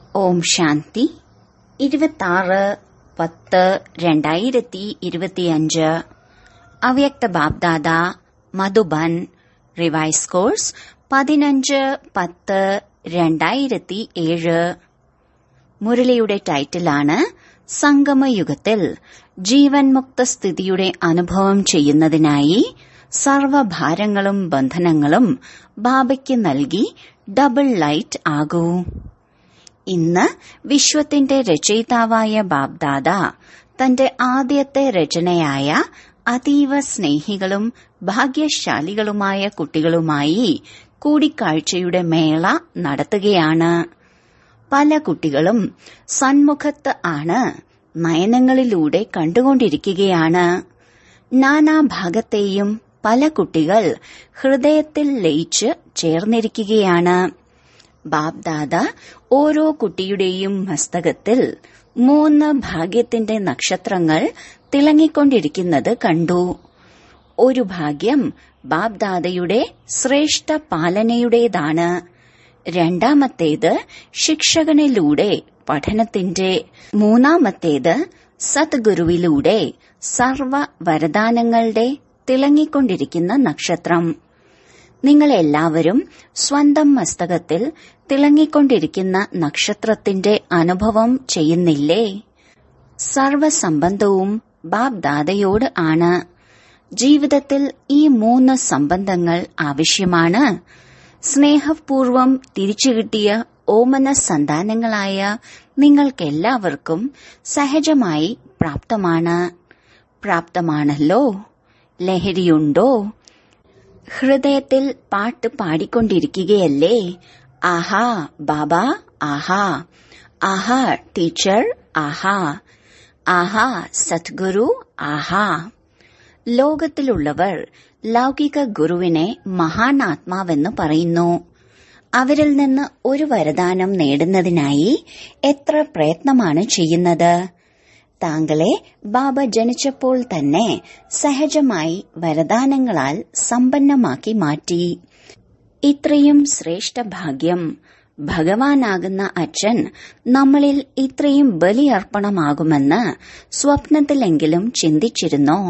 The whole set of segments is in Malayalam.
ഓം ശാന്തി ഇരുപത്താറ് പത്ത് രണ്ടായിരത്തി ഇരുപത്തിയഞ്ച് അവ്യക്ത ബാബ്ദാദ മധുബൻ റിവൈസ് കോഴ്സ് പതിനഞ്ച് പത്ത് രണ്ടായിരത്തി ഏഴ് മുരളിയുടെ ടൈറ്റിലാണ് സംഗമയുഗത്തിൽ ജീവൻ മുക്ത സ്ഥിതിയുടെ അനുഭവം ചെയ്യുന്നതിനായി സർവഭാരങ്ങളും ബന്ധനങ്ങളും ബാബയ്ക്ക് നൽകി ഡബിൾ ലൈറ്റ് ആകൂ ഇന്ന് വിശ്വത്തിന്റെ രചയിതാവായ ബാബ്ദാദ തന്റെ ആദ്യത്തെ രചനയായ അതീവ സ്നേഹികളും ഭാഗ്യശാലികളുമായ കുട്ടികളുമായി കൂടിക്കാഴ്ചയുടെ മേള നടത്തുകയാണ് പല കുട്ടികളും സന്മുഖത്ത് ആണ് നയനങ്ങളിലൂടെ കണ്ടുകൊണ്ടിരിക്കുകയാണ് നാനാഭാഗത്തെയും പല കുട്ടികൾ ഹൃദയത്തിൽ ലയിച്ച് ചേർന്നിരിക്കുകയാണ് ബാബ്ദാദ ഓരോ കുട്ടിയുടെയും മസ്തകത്തിൽ മൂന്ന് ഭാഗ്യത്തിന്റെ നക്ഷത്രങ്ങൾ തിളങ്ങിക്കൊണ്ടിരിക്കുന്നത് കണ്ടു ഒരു ഭാഗ്യം ബാബ്ദാദയുടെ ശ്രേഷ്ഠ പാലനയുടേതാണ് രണ്ടാമത്തേത് ശിക്ഷകനിലൂടെ പഠനത്തിന്റെ മൂന്നാമത്തേത് സദ്ഗുരുവിലൂടെ സർവ വരദാനങ്ങളുടെ തിളങ്ങിക്കൊണ്ടിരിക്കുന്ന നക്ഷത്രം നിങ്ങൾ എല്ലാവരും സ്വന്തം മസ്തകത്തിൽ തിളങ്ങിക്കൊണ്ടിരിക്കുന്ന നക്ഷത്രത്തിന്റെ അനുഭവം ചെയ്യുന്നില്ലേ സർവസംബന്ധവും ബാബ്ദാദയോട് ആണ് ജീവിതത്തിൽ ഈ മൂന്ന് സംബന്ധങ്ങൾ ആവശ്യമാണ് സ്നേഹപൂർവം തിരിച്ചുകിട്ടിയ ഓമന സന്താനങ്ങളായ നിങ്ങൾക്കെല്ലാവർക്കും സഹജമായി പ്രാപ്തമാണ് പ്രാപ്തമാണല്ലോ ലഹരിയുണ്ടോ ഹൃദയത്തിൽ പാട്ട് പാടിക്കൊണ്ടിരിക്കുകയല്ലേ ആഹാ ബാബ ആഹാ ആഹാ ടീച്ചർ ആഹാ ആഹാ സദ്ഗുരു ആഹാ ലോകത്തിലുള്ളവർ ലൗകിക ഗുരുവിനെ മഹാനാത്മാവെന്ന് പറയുന്നു അവരിൽ നിന്ന് ഒരു വരദാനം നേടുന്നതിനായി എത്ര പ്രയത്നമാണ് ചെയ്യുന്നത് താങ്കളെ ബാബ ജനിച്ചപ്പോൾ തന്നെ സഹജമായി വരദാനങ്ങളാൽ സമ്പന്നമാക്കി മാറ്റി ഇത്രയും ശ്രേഷ്ഠ ഭാഗ്യം ഭഗവാനാകുന്ന അച്ഛൻ നമ്മളിൽ ഇത്രയും ബലിയർപ്പണമാകുമെന്ന് സ്വപ്നത്തിലെങ്കിലും ചിന്തിച്ചിരുന്നോ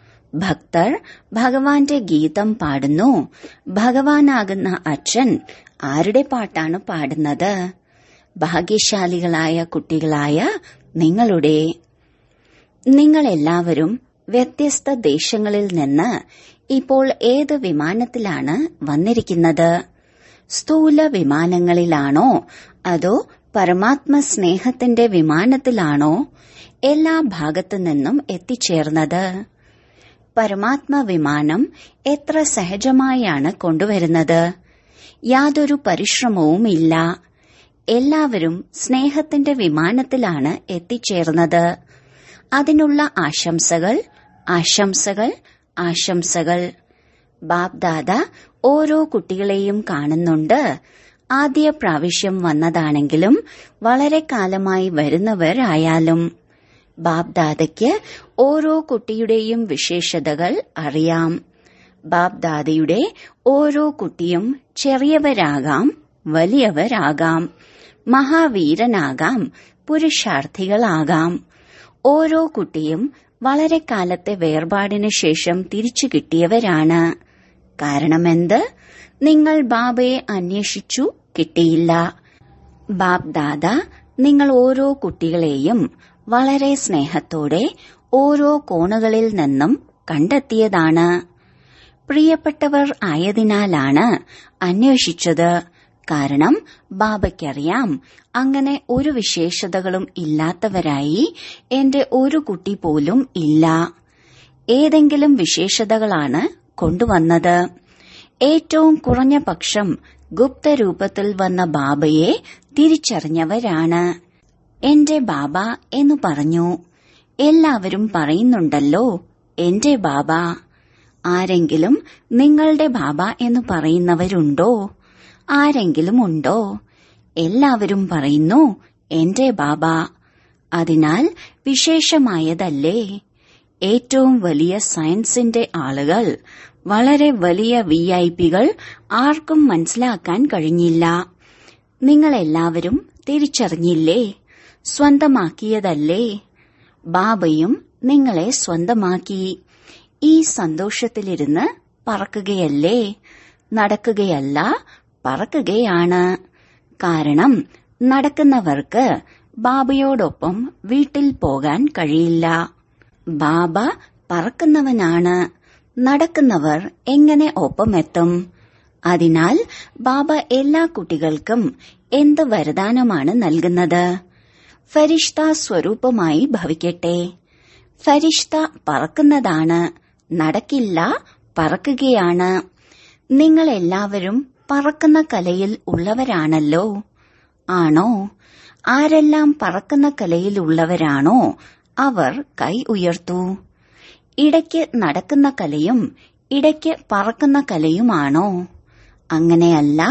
ഭക്തർ ഭഗവാന്റെ ഗീതം പാടുന്നു ഭഗവാനാകുന്ന അച്ഛൻ ആരുടെ പാട്ടാണ് പാടുന്നത് ഭാഗ്യശാലികളായ കുട്ടികളായ നിങ്ങളുടെ നിങ്ങളെല്ലാവരും വ്യത്യസ്ത ദേശങ്ങളിൽ നിന്ന് ഇപ്പോൾ ഏത് വിമാനത്തിലാണ് വന്നിരിക്കുന്നത് സ്ഥൂല വിമാനങ്ങളിലാണോ അതോ പരമാത്മ സ്നേഹത്തിന്റെ വിമാനത്തിലാണോ എല്ലാ ഭാഗത്തു നിന്നും എത്തിച്ചേർന്നത് പരമാത്മ വിമാനം എത്ര സഹജമായാണ് കൊണ്ടുവരുന്നത് യാതൊരു പരിശ്രമവും ഇല്ല എല്ലാവരും സ്നേഹത്തിന്റെ വിമാനത്തിലാണ് എത്തിച്ചേർന്നത് അതിനുള്ള ആശംസകൾ ആശംസകൾ ആശംസകൾ ബാബ്ദാദ ഓരോ കുട്ടികളെയും കാണുന്നുണ്ട് ആദ്യ പ്രാവശ്യം വന്നതാണെങ്കിലും വളരെ കാലമായി വരുന്നവരായാലും ബാബ്ദാദയ്ക്ക് ഓരോ കുട്ടിയുടെയും വിശേഷതകൾ അറിയാം ബാബ്ദാദയുടെ ഓരോ കുട്ടിയും ചെറിയവരാകാം വലിയവരാകാം മഹാവീരനാകാം പുരുഷാർത്ഥികളാകാം ഓരോ കുട്ടിയും വളരെ കാലത്തെ വേർപാടിനു ശേഷം തിരിച്ചു കിട്ടിയവരാണ് കാരണമെന്ത് നിങ്ങൾ ബാബയെ അന്വേഷിച്ചു കിട്ടിയില്ല ബാബ്ദാദ നിങ്ങൾ ഓരോ കുട്ടികളെയും വളരെ സ്നേഹത്തോടെ ഓരോ കോണുകളിൽ നിന്നും കണ്ടെത്തിയതാണ് പ്രിയപ്പെട്ടവർ ആയതിനാലാണ് അന്വേഷിച്ചത് കാരണം ബാബയ്ക്കറിയാം അങ്ങനെ ഒരു വിശേഷതകളും ഇല്ലാത്തവരായി എന്റെ ഒരു കുട്ടി പോലും ഇല്ല ഏതെങ്കിലും വിശേഷതകളാണ് കൊണ്ടുവന്നത് ഏറ്റവും കുറഞ്ഞ പക്ഷം ഗുപ്തരൂപത്തിൽ വന്ന ബാബയെ തിരിച്ചറിഞ്ഞവരാണ് എന്റെ ബാബ എന്ന് പറഞ്ഞു എല്ലാവരും പറയുന്നുണ്ടല്ലോ എന്റെ ബാബ ആരെങ്കിലും നിങ്ങളുടെ ബാബ എന്ന് പറയുന്നവരുണ്ടോ ആരെങ്കിലും ഉണ്ടോ എല്ലാവരും പറയുന്നു എന്റെ ബാബ അതിനാൽ വിശേഷമായതല്ലേ ഏറ്റവും വലിയ സയൻസിന്റെ ആളുകൾ വളരെ വലിയ വി ഐ പികൾ ആർക്കും മനസ്സിലാക്കാൻ കഴിഞ്ഞില്ല നിങ്ങളെല്ലാവരും തിരിച്ചറിഞ്ഞില്ലേ സ്വന്തമാക്കിയതല്ലേ ബാബയും നിങ്ങളെ സ്വന്തമാക്കി ഈ സന്തോഷത്തിലിരുന്ന് പറക്കുകയല്ലേ നടക്കുകയല്ല പറക്കുകയാണ് കാരണം നടക്കുന്നവർക്ക് ബാബയോടൊപ്പം വീട്ടിൽ പോകാൻ കഴിയില്ല ബാബ പറക്കുന്നവനാണ് നടക്കുന്നവർ എങ്ങനെ ഒപ്പമെത്തും അതിനാൽ ബാബ എല്ലാ കുട്ടികൾക്കും എന്ത് വരദാനമാണ് നൽകുന്നത് ഫരിഷ്ത സ്വരൂപമായി ഭവിക്കട്ടെ ഫരിഷ്ത പറക്കുന്നതാണ് നടക്കില്ല പറക്കുകയാണ് നിങ്ങൾ എല്ലാവരും പറക്കുന്ന കലയിൽ ഉള്ളവരാണല്ലോ ആണോ ആരെല്ലാം പറക്കുന്ന കലയിൽ ഉള്ളവരാണോ അവർ കൈ ഉയർത്തു ഇടയ്ക്ക് നടക്കുന്ന കലയും ഇടയ്ക്ക് പറക്കുന്ന കലയുമാണോ അങ്ങനെയല്ല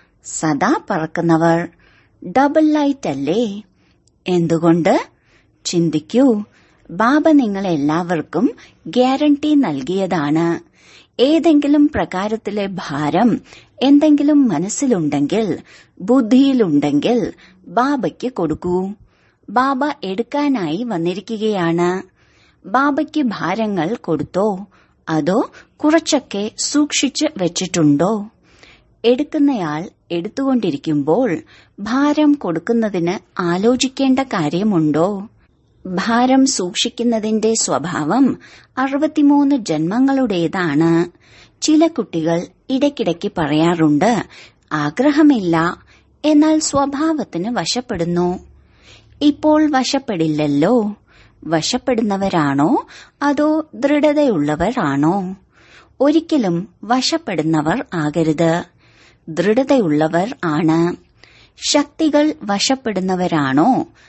സദാ പറക്കുന്നവർ ഡബിൾ ലൈറ്റ് അല്ലേ എന്തുകൊണ്ട് ചിന്തിക്കൂ ബാബ നിങ്ങളെല്ലാവർക്കും ഗ്യാരണ്ടി നൽകിയതാണ് ഏതെങ്കിലും പ്രകാരത്തിലെ ഭാരം എന്തെങ്കിലും മനസ്സിലുണ്ടെങ്കിൽ ബുദ്ധിയിലുണ്ടെങ്കിൽ ബാബയ്ക്ക് കൊടുക്കൂ ബാബ എടുക്കാനായി വന്നിരിക്കുകയാണ് ബാബയ്ക്ക് ഭാരങ്ങൾ കൊടുത്തോ അതോ കുറച്ചൊക്കെ സൂക്ഷിച്ച് വെച്ചിട്ടുണ്ടോ എടുക്കുന്നയാൾ എടുത്തുകൊണ്ടിരിക്കുമ്പോൾ ഭാരം കൊടുക്കുന്നതിന് ആലോചിക്കേണ്ട കാര്യമുണ്ടോ ഭാരം സൂക്ഷിക്കുന്നതിന്റെ സ്വഭാവം അറുപത്തിമൂന്ന് ജന്മങ്ങളുടേതാണ് ചില കുട്ടികൾ ഇടയ്ക്കിടയ്ക്ക് പറയാറുണ്ട് ആഗ്രഹമില്ല എന്നാൽ സ്വഭാവത്തിന് വശപ്പെടുന്നു ഇപ്പോൾ വശപ്പെടില്ലല്ലോ വശപ്പെടുന്നവരാണോ അതോ ദൃഢതയുള്ളവരാണോ ഒരിക്കലും വശപ്പെടുന്നവർ ആകരുത് ദൃഢതയുള്ളവർ ആണ് ശക്തികൾ വശപ്പെടുന്നവരാണോ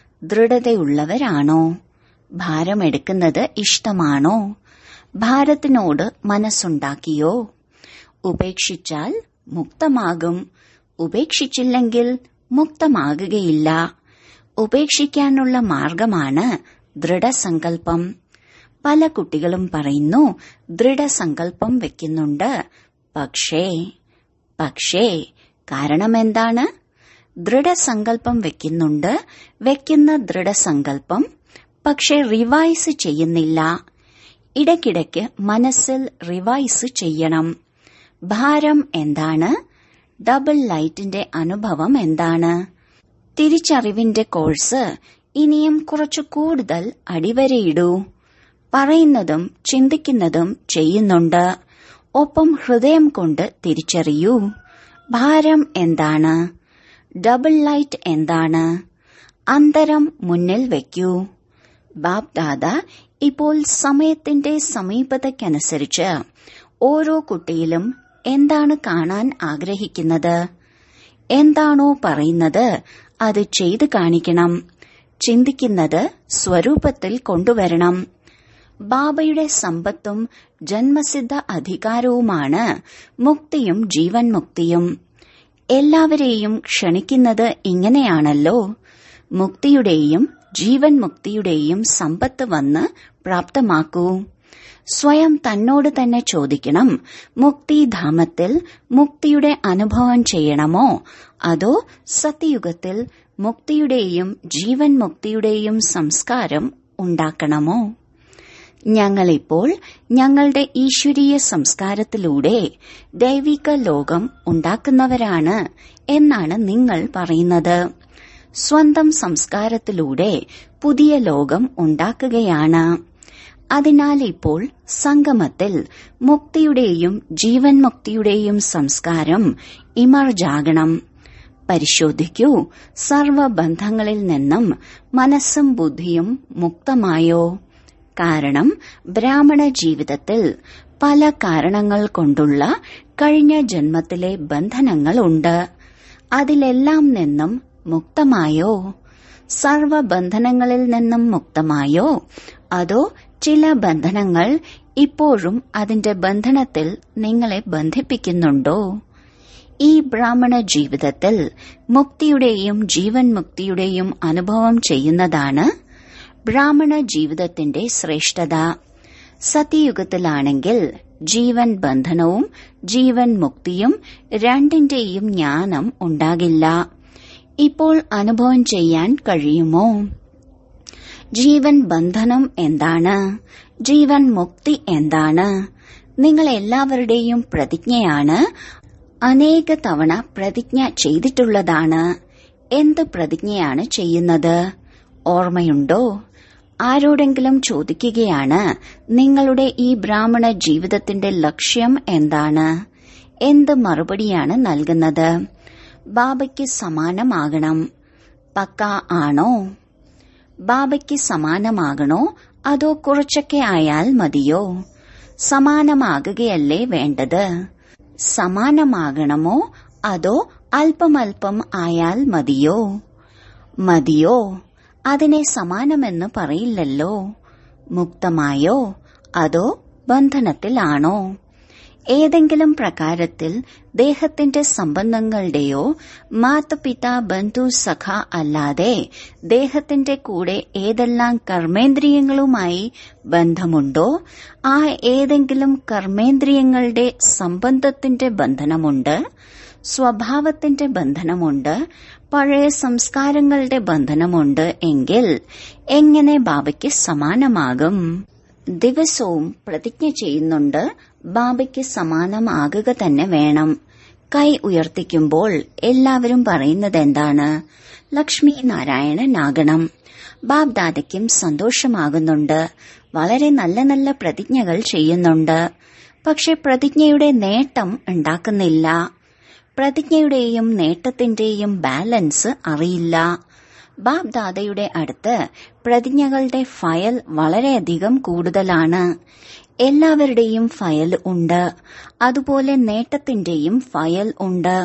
ദൃഢതയുള്ളവരാണോ ഭാരമെടുക്കുന്നത് ഇഷ്ടമാണോ ഭാരത്തിനോട് മനസ്സുണ്ടാക്കിയോ ഉപേക്ഷിച്ചാൽ മുക്തമാകും ഉപേക്ഷിച്ചില്ലെങ്കിൽ മുക്തമാകുകയില്ല ഉപേക്ഷിക്കാനുള്ള മാർഗമാണ് ദൃഢസങ്കല്പം പല കുട്ടികളും പറയുന്നു ദൃഢസങ്കല്പം വെക്കുന്നുണ്ട് പക്ഷേ പക്ഷേ കാരണം എന്താണ് ദൃഢസങ്കല്പം വെക്കുന്നുണ്ട് വെക്കുന്ന ദൃഢസങ്കല്പം പക്ഷെ റിവൈസ് ചെയ്യുന്നില്ല ഇടയ്ക്കിടയ്ക്ക് മനസ്സിൽ റിവൈസ് ചെയ്യണം ഭാരം എന്താണ് ഡബിൾ ലൈറ്റിന്റെ അനുഭവം എന്താണ് തിരിച്ചറിവിന്റെ കോഴ്സ് ഇനിയും കുറച്ചു കൂടുതൽ അടിവരയിടൂ പറയുന്നതും ചിന്തിക്കുന്നതും ചെയ്യുന്നുണ്ട് ഒപ്പം ഹൃദയം കൊണ്ട് തിരിച്ചറിയൂ ഭാരം എന്താണ് ഡബിൾ ലൈറ്റ് എന്താണ് അന്തരം മുന്നിൽ വയ്ക്കൂ ബാബ് ദാദ ഇപ്പോൾ സമയത്തിന്റെ സമീപതയ്ക്കനുസരിച്ച് ഓരോ കുട്ടിയിലും എന്താണ് കാണാൻ ആഗ്രഹിക്കുന്നത് എന്താണോ പറയുന്നത് അത് ചെയ്തു കാണിക്കണം ചിന്തിക്കുന്നത് സ്വരൂപത്തിൽ കൊണ്ടുവരണം ബാബയുടെ സമ്പത്തും ജന്മസിദ്ധ അധികാരവുമാണ് മുക്തിയും ജീവൻ മുക്തിയും എല്ലാവരെയും ക്ഷണിക്കുന്നത് ഇങ്ങനെയാണല്ലോ മുക്തിയുടെയും ജീവൻ മുക്തിയുടെയും സമ്പത്ത് വന്ന് പ്രാപ്തമാക്കൂ സ്വയം തന്നോട് തന്നെ ചോദിക്കണം മുക്തിധാമത്തിൽ മുക്തിയുടെ അനുഭവം ചെയ്യണമോ അതോ സത്യയുഗത്തിൽ മുക്തിയുടെയും ജീവൻ മുക്തിയുടെയും സംസ്കാരം ഉണ്ടാക്കണമോ ഞങ്ങളിപ്പോൾ ഞങ്ങളുടെ ഈശ്വരീയ സംസ്കാരത്തിലൂടെ ദൈവിക ലോകം ഉണ്ടാക്കുന്നവരാണ് എന്നാണ് നിങ്ങൾ പറയുന്നത് സ്വന്തം സംസ്കാരത്തിലൂടെ പുതിയ ലോകം ഉണ്ടാക്കുകയാണ് അതിനാൽ ഇപ്പോൾ സംഗമത്തിൽ മുക്തിയുടെയും ജീവൻ മുക്തിയുടെയും സംസ്കാരം ഇമർജാകണം പരിശോധിക്കൂ സർവബന്ധങ്ങളിൽ നിന്നും മനസ്സും ബുദ്ധിയും മുക്തമായോ കാരണം ബ്രാഹ്മണ ജീവിതത്തിൽ പല കാരണങ്ങൾ കൊണ്ടുള്ള കഴിഞ്ഞ ജന്മത്തിലെ ബന്ധനങ്ങളുണ്ട് അതിലെല്ലാം നിന്നും മുക്തമായോ സർവബന്ധനങ്ങളിൽ നിന്നും മുക്തമായോ അതോ ചില ബന്ധനങ്ങൾ ഇപ്പോഴും അതിന്റെ ബന്ധനത്തിൽ നിങ്ങളെ ബന്ധിപ്പിക്കുന്നുണ്ടോ ഈ ബ്രാഹ്മണ ജീവിതത്തിൽ മുക്തിയുടെയും ജീവൻ മുക്തിയുടെയും അനുഭവം ചെയ്യുന്നതാണ് ബ്രാഹ്മണ ജീവിതത്തിന്റെ ശ്രേഷ്ഠത സത്യയുഗത്തിലാണെങ്കിൽ ജീവൻ ബന്ധനവും ജീവൻ മുക്തിയും രണ്ടിന്റെയും ജ്ഞാനം ഉണ്ടാകില്ല ഇപ്പോൾ അനുഭവം ചെയ്യാൻ കഴിയുമോ ജീവൻ ബന്ധനം എന്താണ് ജീവൻ മുക്തി എന്താണ് നിങ്ങൾ എല്ലാവരുടെയും പ്രതിജ്ഞയാണ് അനേക തവണ പ്രതിജ്ഞ ചെയ്തിട്ടുള്ളതാണ് എന്ത് പ്രതിജ്ഞയാണ് ചെയ്യുന്നത് ഓർമ്മയുണ്ടോ ആരോടെങ്കിലും ചോദിക്കുകയാണ് നിങ്ങളുടെ ഈ ബ്രാഹ്മണ ജീവിതത്തിന്റെ ലക്ഷ്യം എന്താണ് എന്ത് മറുപടിയാണ് നൽകുന്നത് ബാബയ്ക്ക് സമാനമാകണം പക്ക ആണോ ബാബയ്ക്ക് സമാനമാകണോ അതോ കുറച്ചൊക്കെ ആയാൽ മതിയോ സമാനമാകുകയല്ലേ വേണ്ടത് സമാനമാകണമോ അതോ അല്പമല്പം ആയാൽ മതിയോ മതിയോ അതിനെ സമാനമെന്ന് പറയില്ലല്ലോ മുക്തമായോ അതോ ബന്ധനത്തിലാണോ ഏതെങ്കിലും പ്രകാരത്തിൽ ദേഹത്തിന്റെ സംബന്ധങ്ങളുടെയോ മാതപിത ബന്ധു സഖ അല്ലാതെ ദേഹത്തിന്റെ കൂടെ ഏതെല്ലാം കർമ്മേന്ദ്രിയങ്ങളുമായി ബന്ധമുണ്ടോ ആ ഏതെങ്കിലും കർമ്മേന്ദ്രിയങ്ങളുടെ സംബന്ധത്തിന്റെ ബന്ധനമുണ്ട് സ്വഭാവത്തിന്റെ ബന്ധനമുണ്ട് പഴയ സംസ്കാരങ്ങളുടെ ബന്ധനമുണ്ട് എങ്കിൽ എങ്ങനെ ബാബയ്ക്ക് സമാനമാകും ദിവസവും പ്രതിജ്ഞ ചെയ്യുന്നുണ്ട് ബാബയ്ക്ക് സമാനമാകുക തന്നെ വേണം കൈ ഉയർത്തിക്കുമ്പോൾ എല്ലാവരും പറയുന്നത് എന്താണ് ലക്ഷ്മി നാരായണനാകണം ബാബ്ദാദയ്ക്കും സന്തോഷമാകുന്നുണ്ട് വളരെ നല്ല നല്ല പ്രതിജ്ഞകൾ ചെയ്യുന്നുണ്ട് പക്ഷെ പ്രതിജ്ഞയുടെ നേട്ടം ഉണ്ടാക്കുന്നില്ല പ്രതിജ്ഞയുടെയും നേട്ടത്തിന്റെയും ബാലൻസ് അറിയില്ല ബാബ് ദാദയുടെ അടുത്ത് പ്രതിജ്ഞകളുടെ ഫയൽ വളരെയധികം കൂടുതലാണ് എല്ലാവരുടെയും ഫയൽ ഉണ്ട് അതുപോലെ നേട്ടത്തിന്റെയും ഫയൽ ഉണ്ട്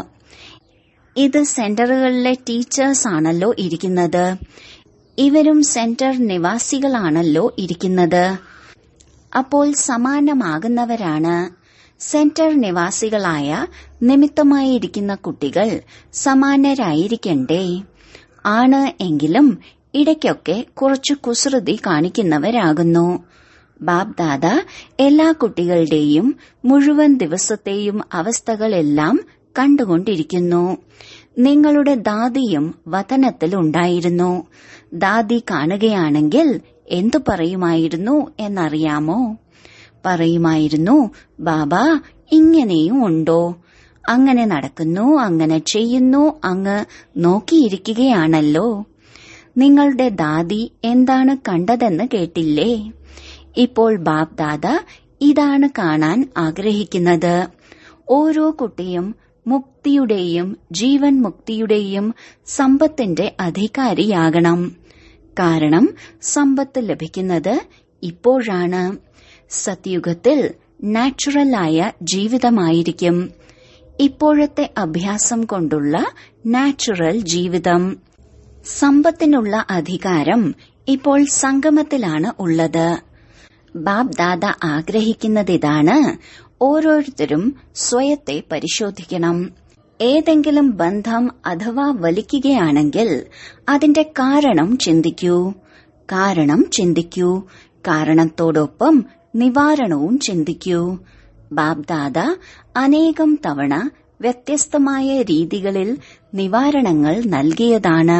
ഇത് സെന്ററുകളിലെ ടീച്ചേഴ്സ് ആണല്ലോ ഇരിക്കുന്നത് ഇവരും സെന്റർ നിവാസികളാണല്ലോ ഇരിക്കുന്നത് അപ്പോൾ സമാനമാകുന്നവരാണ് സെന്റർ നിവാസികളായ നിമിത്തമായിരിക്കുന്ന കുട്ടികൾ സമാനരായിരിക്കണ്ടേ ആണ് എങ്കിലും ഇടയ്ക്കൊക്കെ കുറച്ചു കുസൃതി കാണിക്കുന്നവരാകുന്നു ബാബ് ദാദ എല്ലാ കുട്ടികളുടെയും മുഴുവൻ ദിവസത്തെയും അവസ്ഥകളെല്ലാം കണ്ടുകൊണ്ടിരിക്കുന്നു നിങ്ങളുടെ ദാദിയും വതനത്തിൽ ഉണ്ടായിരുന്നു ദാദി കാണുകയാണെങ്കിൽ എന്തു പറയുമായിരുന്നു എന്നറിയാമോ പറയുമായിരുന്നു ബാബ ഇങ്ങനെയും ഉണ്ടോ അങ്ങനെ നടക്കുന്നു അങ്ങനെ ചെയ്യുന്നു അങ്ങ് നോക്കിയിരിക്കുകയാണല്ലോ നിങ്ങളുടെ ദാദി എന്താണ് കണ്ടതെന്ന് കേട്ടില്ലേ ഇപ്പോൾ ബാബ് ദാദ ഇതാണ് കാണാൻ ആഗ്രഹിക്കുന്നത് ഓരോ കുട്ടിയും മുക്തിയുടെയും ജീവൻ മുക്തിയുടെയും സമ്പത്തിന്റെ അധികാരിയാകണം കാരണം സമ്പത്ത് ലഭിക്കുന്നത് ഇപ്പോഴാണ് സത്യുഗത്തിൽ നാച്ചുറലായ ജീവിതമായിരിക്കും ഇപ്പോഴത്തെ അഭ്യാസം കൊണ്ടുള്ള നാച്ചുറൽ ജീവിതം സമ്പത്തിനുള്ള അധികാരം ഇപ്പോൾ സംഗമത്തിലാണ് ഉള്ളത് ബാബ് ദാദ ആഗ്രഹിക്കുന്നതിതാണ് ഓരോരുത്തരും സ്വയത്തെ പരിശോധിക്കണം ഏതെങ്കിലും ബന്ധം അഥവാ വലിക്കുകയാണെങ്കിൽ അതിന്റെ കാരണം ചിന്തിക്കൂ കാരണം ചിന്തിക്കൂ കാരണത്തോടൊപ്പം നിവാരണവും ചിന്തിക്കൂ ബാബ്ദാദ അനേകം തവണ വ്യത്യസ്തമായ രീതികളിൽ നിവാരണങ്ങൾ നൽകിയതാണ്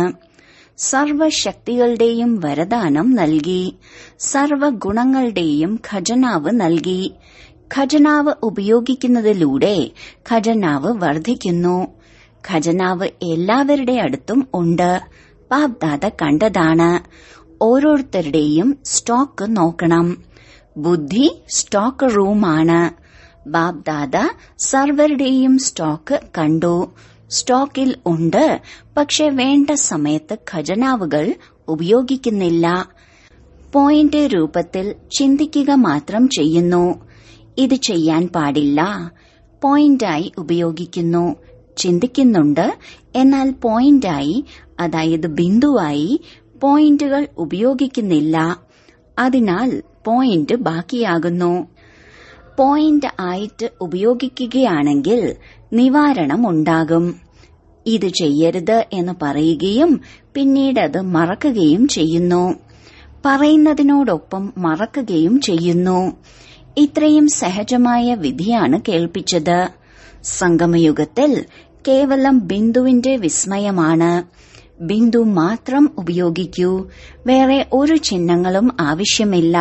സർവശക്തികളുടെയും വരദാനം നൽകി സർവഗുണങ്ങളുടെയും ഖജനാവ് നൽകി ഖജനാവ് ഉപയോഗിക്കുന്നതിലൂടെ ഖജനാവ് വർദ്ധിക്കുന്നു ഖജനാവ് എല്ലാവരുടെ അടുത്തും ഉണ്ട് ബാബ്ദാദ കണ്ടതാണ് ഓരോരുത്തരുടെയും സ്റ്റോക്ക് നോക്കണം ബുദ്ധി സ്റ്റോക്ക് റൂമാണ് ബാബ്ദാദ സർവരുടെയും സ്റ്റോക്ക് കണ്ടു സ്റ്റോക്കിൽ ഉണ്ട് പക്ഷെ വേണ്ട സമയത്ത് ഖജനാവുകൾ ഉപയോഗിക്കുന്നില്ല പോയിന്റ് രൂപത്തിൽ ചിന്തിക്കുക മാത്രം ചെയ്യുന്നു ഇത് ചെയ്യാൻ പാടില്ല പോയിന്റായി ഉപയോഗിക്കുന്നു ചിന്തിക്കുന്നുണ്ട് എന്നാൽ പോയിന്റായി അതായത് ബിന്ദുവായി പോയിന്റുകൾ ഉപയോഗിക്കുന്നില്ല അതിനാൽ പോയിന്റ് ബാക്കിയാകുന്നു പോയിന്റ് ആയിട്ട് ഉപയോഗിക്കുകയാണെങ്കിൽ നിവാരണം ഉണ്ടാകും ഇത് ചെയ്യരുത് എന്ന് പറയുകയും പിന്നീട് അത് മറക്കുകയും ചെയ്യുന്നു പറയുന്നതിനോടൊപ്പം മറക്കുകയും ചെയ്യുന്നു ഇത്രയും സഹജമായ വിധിയാണ് കേൾപ്പിച്ചത് സംഗമയുഗത്തിൽ കേവലം ബിന്ദുവിന്റെ വിസ്മയമാണ് ബിന്ദു മാത്രം ഉപയോഗിക്കൂ വേറെ ഒരു ചിഹ്നങ്ങളും ആവശ്യമില്ല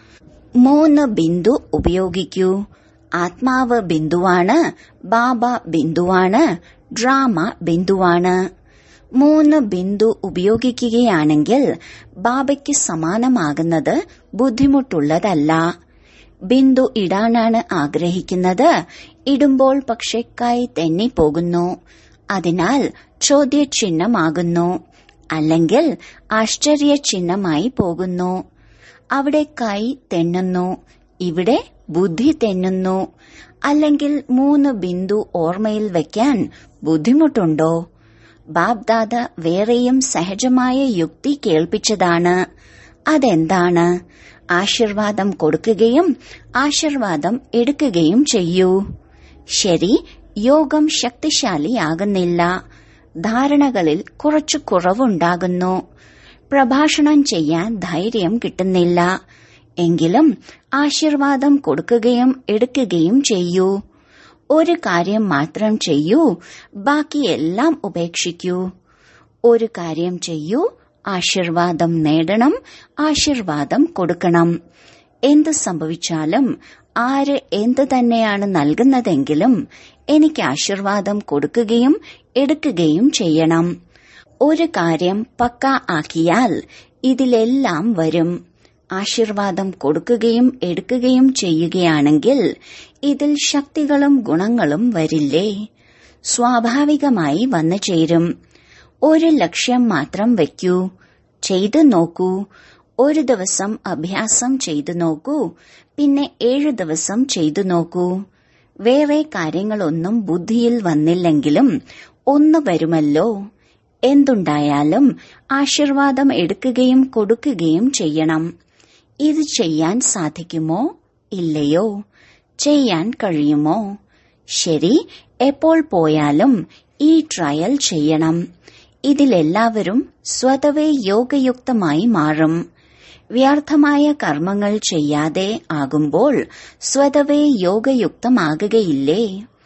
മൂന്ന് ബിന്ദു ഉപയോഗിക്കൂ ആത്മാവ് ബിന്ദുവാണ് ബാബ ബിന്ദുവാണ് ഡ്രാമ ബിന്ദുവാണ് മൂന്ന് ബിന്ദു ഉപയോഗിക്കുകയാണെങ്കിൽ ബാബയ്ക്ക് സമാനമാകുന്നത് ബുദ്ധിമുട്ടുള്ളതല്ല ബിന്ദു ഇടാനാണ് ആഗ്രഹിക്കുന്നത് ഇടുമ്പോൾ പക്ഷെ കൈ തെന്നിപ്പോകുന്നു അതിനാൽ ചോദ്യചിഹ്നമാകുന്നു അല്ലെങ്കിൽ ആശ്ചര്യചിഹ്നമായി പോകുന്നു അവിടെ കൈ തെന്നുന്നു ഇവിടെ ബുദ്ധി തെന്നുന്നു അല്ലെങ്കിൽ മൂന്ന് ബിന്ദു ഓർമ്മയിൽ വയ്ക്കാൻ ബുദ്ധിമുട്ടുണ്ടോ ബാബ്ദാദ വേറെയും സഹജമായ യുക്തി കേൾപ്പിച്ചതാണ് അതെന്താണ് ആശീർവാദം കൊടുക്കുകയും ആശീർവാദം എടുക്കുകയും ചെയ്യൂ ശരി യോഗം ശക്തിശാലിയാകുന്നില്ല ധാരണകളിൽ കുറച്ചു കുറവുണ്ടാകുന്നു പ്രഭാഷണം ചെയ്യാൻ ധൈര്യം കിട്ടുന്നില്ല എങ്കിലും ആശീർവാദം കൊടുക്കുകയും എടുക്കുകയും ചെയ്യൂ ഒരു കാര്യം മാത്രം ചെയ്യൂ ബാക്കിയെല്ലാം ഉപേക്ഷിക്കൂ ഒരു കാര്യം ചെയ്യൂ ആശീർവാദം നേടണം ആശീർവാദം കൊടുക്കണം എന്ത് സംഭവിച്ചാലും ആര് എന്ത് തന്നെയാണ് നൽകുന്നതെങ്കിലും എനിക്ക് ആശീർവാദം കൊടുക്കുകയും എടുക്കുകയും ചെയ്യണം ഒരു കാര്യം പക്ക ആക്കിയാൽ ഇതിലെല്ലാം വരും ആശീർവാദം കൊടുക്കുകയും എടുക്കുകയും ചെയ്യുകയാണെങ്കിൽ ഇതിൽ ശക്തികളും ഗുണങ്ങളും വരില്ലേ സ്വാഭാവികമായി വന്നു ചേരും ഒരു ലക്ഷ്യം മാത്രം വയ്ക്കൂ ചെയ്തു നോക്കൂ ഒരു ദിവസം അഭ്യാസം ചെയ്തു നോക്കൂ പിന്നെ ഏഴു ദിവസം ചെയ്തു നോക്കൂ വേറെ കാര്യങ്ങളൊന്നും ബുദ്ധിയിൽ വന്നില്ലെങ്കിലും ഒന്ന് വരുമല്ലോ എന്തുണ്ടായാലും ആശീർവാദം എടുക്കുകയും കൊടുക്കുകയും ചെയ്യണം ഇത് ചെയ്യാൻ സാധിക്കുമോ ഇല്ലയോ ചെയ്യാൻ കഴിയുമോ ശരി എപ്പോൾ പോയാലും ഈ ട്രയൽ ചെയ്യണം ഇതിലെല്ലാവരും സ്വതവേ യോഗയുക്തമായി മാറും വ്യർത്ഥമായ കർമ്മങ്ങൾ ചെയ്യാതെ ആകുമ്പോൾ സ്വതവേ യോഗയുക്തമാകുകയില്ലേ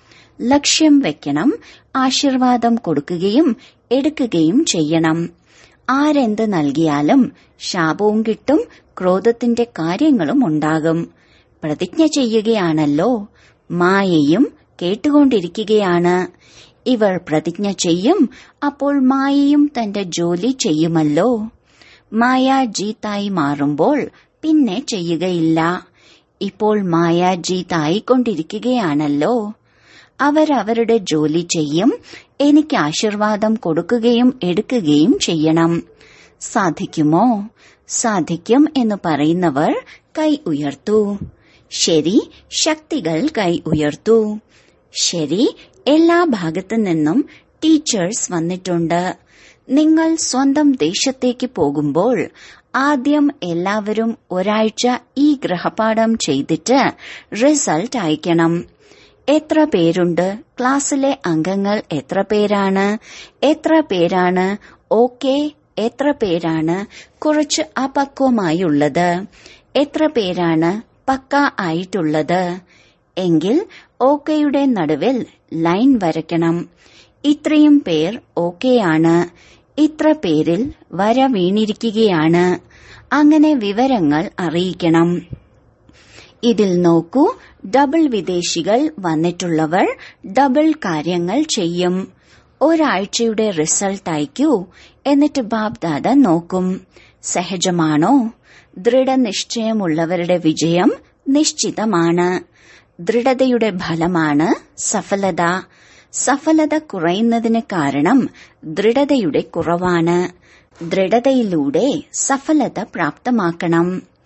ലക്ഷ്യം വെക്കണം ആശീർവാദം കൊടുക്കുകയും എടുക്കുകയും ചെയ്യണം ആരെന്ത് നൽകിയാലും ശാപവും കിട്ടും ക്രോധത്തിന്റെ കാര്യങ്ങളും ഉണ്ടാകും പ്രതിജ്ഞ ചെയ്യുകയാണല്ലോ മായയും കേട്ടുകൊണ്ടിരിക്കുകയാണ് ഇവർ പ്രതിജ്ഞ ചെയ്യും അപ്പോൾ മായയും തന്റെ ജോലി ചെയ്യുമല്ലോ മായ ജീത്തായി മാറുമ്പോൾ പിന്നെ ചെയ്യുകയില്ല ഇപ്പോൾ മായ ജീത്തായിക്കൊണ്ടിരിക്കുകയാണല്ലോ അവരവരുടെ ജോലി ചെയ്യും എനിക്ക് ആശീർവാദം കൊടുക്കുകയും എടുക്കുകയും ചെയ്യണം സാധിക്കുമോ സാധിക്കും എന്ന് പറയുന്നവർ കൈ ഉയർത്തൂ ശരി ശക്തികൾ കൈ ഉയർത്തൂ ശരി എല്ലാ ഭാഗത്തു നിന്നും ടീച്ചേഴ്സ് വന്നിട്ടുണ്ട് നിങ്ങൾ സ്വന്തം ദേശത്തേക്ക് പോകുമ്പോൾ ആദ്യം എല്ലാവരും ഒരാഴ്ച ഈ ഗൃഹപാഠം ചെയ്തിട്ട് റിസൾട്ട് അയക്കണം എത്ര പേരുണ്ട് ക്ലാസ്സിലെ അംഗങ്ങൾ എത്ര പേരാണ് എത്ര പേരാണ് ഓക്കെ എത്ര പേരാണ് കുറച്ച് അപക്വമായുള്ളത് എത്ര പേരാണ് പക്ക ആയിട്ടുള്ളത് എങ്കിൽ ഓക്കെയുടെ നടുവിൽ ലൈൻ വരയ്ക്കണം ഇത്രയും പേർ ഓക്കെയാണ് ഇത്ര പേരിൽ വര വീണിരിക്കുകയാണ് അങ്ങനെ വിവരങ്ങൾ അറിയിക്കണം ഇതിൽ നോക്കൂ ഡബിൾ വിദേശികൾ വന്നിട്ടുള്ളവർ ഡബിൾ കാര്യങ്ങൾ ചെയ്യും ഒരാഴ്ചയുടെ റിസൾട്ട് അയക്കൂ എന്നിട്ട് ബാബ്ദാദ നോക്കും സഹജമാണോ ദൃഢനിശ്ചയമുള്ളവരുടെ വിജയം നിശ്ചിതമാണ് ദൃഢതയുടെ ഫലമാണ് സഫലത സഫലത കുറയുന്നതിന് കാരണം ദൃഢതയുടെ കുറവാണ് ദൃഢതയിലൂടെ സഫലത പ്രാപ്തമാക്കണം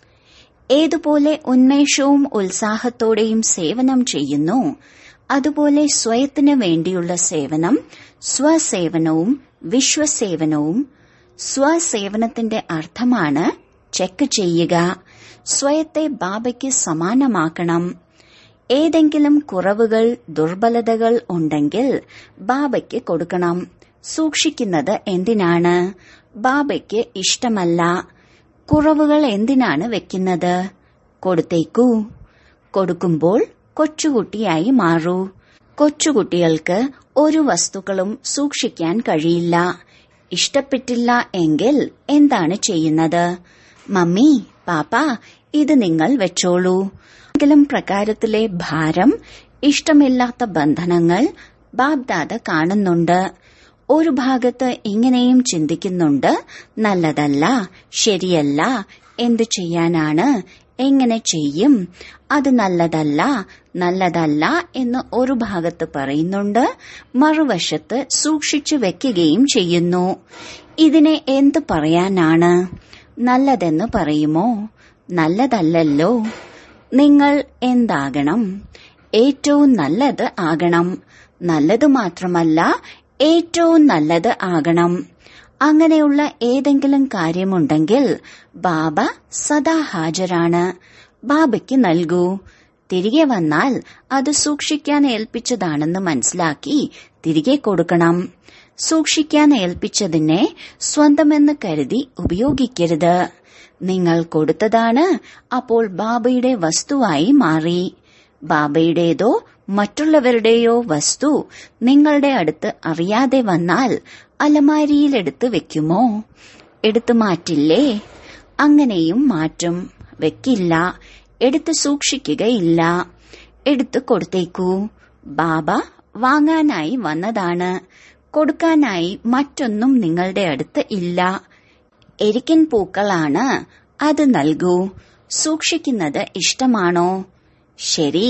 ഏതുപോലെ ഉന്മേഷവും ഉത്സാഹത്തോടെയും സേവനം ചെയ്യുന്നു അതുപോലെ സ്വയത്തിന് വേണ്ടിയുള്ള സേവനം സ്വസേവനവും വിശ്വസേവനവും സ്വസേവനത്തിന്റെ അർത്ഥമാണ് ചെക്ക് ചെയ്യുക സ്വയത്തെ ബാബയ്ക്ക് സമാനമാക്കണം ഏതെങ്കിലും കുറവുകൾ ദുർബലതകൾ ഉണ്ടെങ്കിൽ ബാബയ്ക്ക് കൊടുക്കണം സൂക്ഷിക്കുന്നത് എന്തിനാണ് ബാബയ്ക്ക് ഇഷ്ടമല്ല കുറവുകൾ എന്തിനാണ് വെക്കുന്നത് കൊടുത്തേക്കൂ കൊടുക്കുമ്പോൾ കൊച്ചുകുട്ടിയായി മാറൂ കൊച്ചുകുട്ടികൾക്ക് ഒരു വസ്തുക്കളും സൂക്ഷിക്കാൻ കഴിയില്ല ഇഷ്ടപ്പെട്ടില്ല എങ്കിൽ എന്താണ് ചെയ്യുന്നത് മമ്മി പാപ്പ ഇത് നിങ്ങൾ വെച്ചോളൂ ഏതെങ്കിലും പ്രകാരത്തിലെ ഭാരം ഇഷ്ടമില്ലാത്ത ബന്ധനങ്ങൾ ബാബ്ദാദ കാണുന്നുണ്ട് ഒരു ഭാഗത്ത് ഇങ്ങനെയും ചിന്തിക്കുന്നുണ്ട് നല്ലതല്ല ശരിയല്ല എന്തു ചെയ്യാനാണ് എങ്ങനെ ചെയ്യും അത് നല്ലതല്ല നല്ലതല്ല എന്ന് ഒരു ഭാഗത്ത് പറയുന്നുണ്ട് മറുവശത്ത് സൂക്ഷിച്ചു വെക്കുകയും ചെയ്യുന്നു ഇതിനെ എന്തു പറയാനാണ് നല്ലതെന്ന് പറയുമോ നല്ലതല്ലല്ലോ നിങ്ങൾ എന്താകണം ഏറ്റവും നല്ലത് ആകണം നല്ലത് മാത്രമല്ല ഏറ്റവും നല്ലത് ആകണം അങ്ങനെയുള്ള ഏതെങ്കിലും കാര്യമുണ്ടെങ്കിൽ ബാബ സദാ ഹാജരാണ് ബാബയ്ക്ക് നൽകൂ തിരികെ വന്നാൽ അത് സൂക്ഷിക്കാൻ ഏൽപ്പിച്ചതാണെന്ന് മനസ്സിലാക്കി തിരികെ കൊടുക്കണം സൂക്ഷിക്കാൻ ഏൽപ്പിച്ചതിനെ സ്വന്തമെന്ന് കരുതി ഉപയോഗിക്കരുത് നിങ്ങൾ കൊടുത്തതാണ് അപ്പോൾ ബാബയുടെ വസ്തുവായി മാറി ബാബയുടേതോ മറ്റുള്ളവരുടെയോ വസ്തു നിങ്ങളുടെ അടുത്ത് അറിയാതെ വന്നാൽ അലമാരിയിലെടുത്ത് വെക്കുമോ എടുത്തു മാറ്റില്ലേ അങ്ങനെയും മാറ്റും വെക്കില്ല എടുത്ത് സൂക്ഷിക്കുകയില്ല എടുത്തു കൊടുത്തേക്കൂ ബാബ വാങ്ങാനായി വന്നതാണ് കൊടുക്കാനായി മറ്റൊന്നും നിങ്ങളുടെ അടുത്ത് ഇല്ല എരിക്കൻ പൂക്കളാണ് അത് നൽകൂ സൂക്ഷിക്കുന്നത് ഇഷ്ടമാണോ ശരി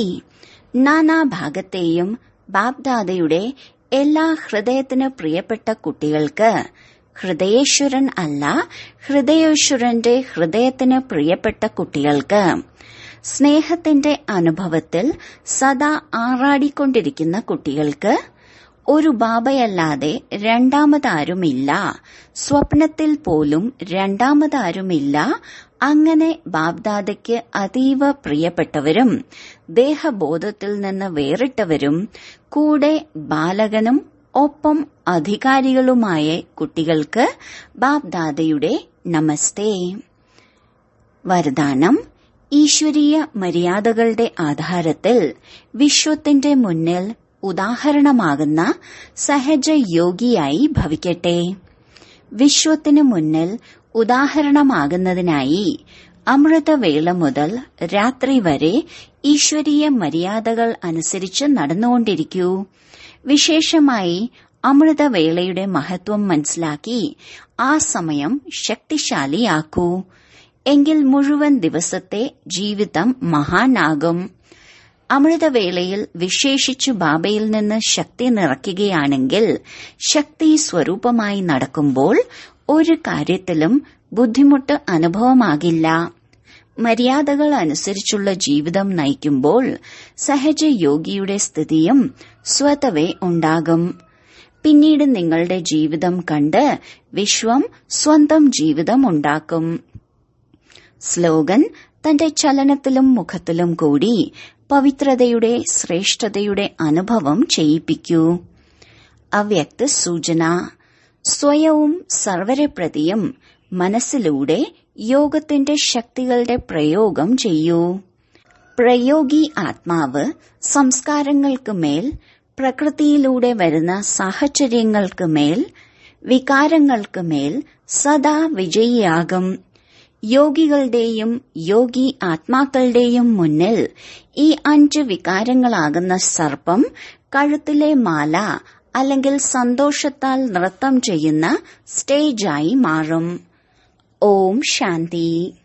നാനാഭാഗത്തെയും ബാബ്ദാദയുടെ എല്ലാ ഹൃദയത്തിന് പ്രിയപ്പെട്ട കുട്ടികൾക്ക് ഹൃദയേശ്വരൻ അല്ല ഹൃദയേശ്വരന്റെ ഹൃദയത്തിന് പ്രിയപ്പെട്ട കുട്ടികൾക്ക് സ്നേഹത്തിന്റെ അനുഭവത്തിൽ സദാ ആറാടിക്കൊണ്ടിരിക്കുന്ന കുട്ടികൾക്ക് ഒരു ബാബയല്ലാതെ രണ്ടാമതാരുമില്ല സ്വപ്നത്തിൽ പോലും രണ്ടാമതാരുമില്ല അങ്ങനെ ബാബ്ദാദയ്ക്ക് അതീവ പ്രിയപ്പെട്ടവരും ദേഹബോധത്തിൽ നിന്ന് വേറിട്ടവരും കൂടെ ബാലകനും ഒപ്പം അധികാരികളുമായ കുട്ടികൾക്ക് ബാബ്ദാദയുടെ നമസ്തേ വരദാനം ഈശ്വരീയ മര്യാദകളുടെ ആധാരത്തിൽ വിശ്വത്തിന്റെ മുന്നിൽ ഉദാഹരണമാകുന്ന സഹജ യോഗിയായി ഭവിക്കട്ടെ വിശ്വത്തിനു മുന്നിൽ ഉദാഹരണമാകുന്നതിനായി അമൃതവേള മുതൽ രാത്രി വരെ ഈശ്വരീയ മര്യാദകൾ അനുസരിച്ച് നടന്നുകൊണ്ടിരിക്കൂ വിശേഷമായി അമൃതവേളയുടെ മഹത്വം മനസ്സിലാക്കി ആ സമയം ശക്തിശാലിയാക്കൂ എങ്കിൽ മുഴുവൻ ദിവസത്തെ ജീവിതം മഹാനാകും അമൃതവേളയിൽ വിശേഷിച്ചു ബാബയിൽ നിന്ന് ശക്തി നിറയ്ക്കുകയാണെങ്കിൽ ശക്തി സ്വരൂപമായി നടക്കുമ്പോൾ ഒരു കാര്യത്തിലും ബുദ്ധിമുട്ട് അനുഭവമാകില്ല മര്യാദകൾ അനുസരിച്ചുള്ള ജീവിതം നയിക്കുമ്പോൾ സഹജയോഗിയുടെ സ്ഥിതിയും സ്വതവേ ഉണ്ടാകും പിന്നീട് നിങ്ങളുടെ ജീവിതം കണ്ട് വിശ്വം സ്വന്തം ജീവിതം ഉണ്ടാക്കും സ്ലോഗൻ തന്റെ ചലനത്തിലും മുഖത്തിലും കൂടി പവിത്രതയുടെ ശ്രേഷ്ഠതയുടെ അനുഭവം ചെയ്യിപ്പിക്കൂ അവ്യക്ത സൂചന സ്വയവും സർവരെ പ്രതിയും മനസ്സിലൂടെ യോഗത്തിന്റെ ശക്തികളുടെ പ്രയോഗം ചെയ്യൂ പ്രയോഗി ആത്മാവ് സംസ്കാരങ്ങൾക്ക് മേൽ പ്രകൃതിയിലൂടെ വരുന്ന സാഹചര്യങ്ങൾക്ക് മേൽ വികാരങ്ങൾക്ക് മേൽ സദാ വിജയിയാകും യോഗികളുടെയും യോഗി ആത്മാക്കളുടെയും മുന്നിൽ ഈ അഞ്ച് വികാരങ്ങളാകുന്ന സർപ്പം കഴുത്തിലെ മാല അല്ലെങ്കിൽ സന്തോഷത്താൽ നൃത്തം ചെയ്യുന്ന സ്റ്റേജായി മാറും ഓം ശാന്തി